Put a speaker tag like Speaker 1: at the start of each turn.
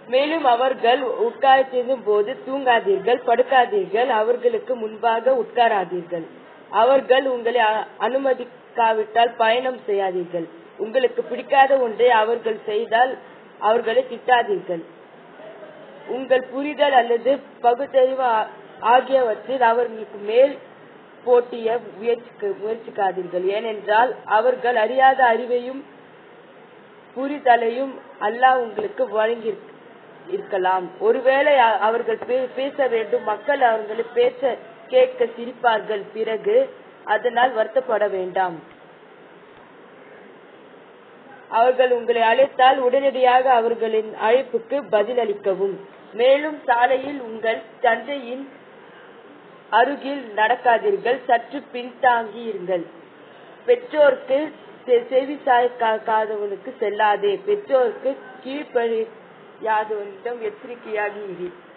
Speaker 1: மேலும் அவர்கள் உட்கார்ந்திருக்கும் போது தூங்காதீர்கள் படுக்காதீர்கள் அவர்களுக்கு முன்பாக உட்காராதீர்கள் அவர்கள் உங்களை அ- அனுமதிக்காவிட்டால் பயணம் செய்யாதீர்கள் உங்களுக்கு பிடிக்காத ஒன்றை அவர்கள் செய்தால் அவர்களை திட்டாதீர்கள் உங்கள் புரிதல் அல்லது பகுத்தறிவு ஆ- ஆகியவற்றில் அவர்களுக்கு மேல் போட்டிய முயற்சிக்க முயற்சிக்காதீர்கள் ஏனென்றால் அவர்கள் அறியாத அறிவையும் புரிதலையும் அல்லாஹ் உங்களுக்கு வழங்கி இருக்கலாம் ஒருவேளை அ- அவர்கள் பே- பேச வேண்டும் மக்கள் அவர்களை பேச கேட்க சிரிப்பார்கள் பிறகு அதனால் வருத்தப்பட வேண்டாம் அவர்கள் உங்களை அழைத்தால் உடனடியாக அவர்களின் அழைப்புக்கு பதிலளிக்கவும் மேலும் சாலையில் உங்கள் தந்தையின் அருகில் நடக்காதீர்கள் சற்று பின்தாங்கி இருங்கள் பெற்றோருக்கு செ- செவி சாய்க்காதவனுக்கு செல்லாதே பெற்றோருக்கு கீழ்ப்படியாதவனிடம் எச்சரிக்கையாகி இரு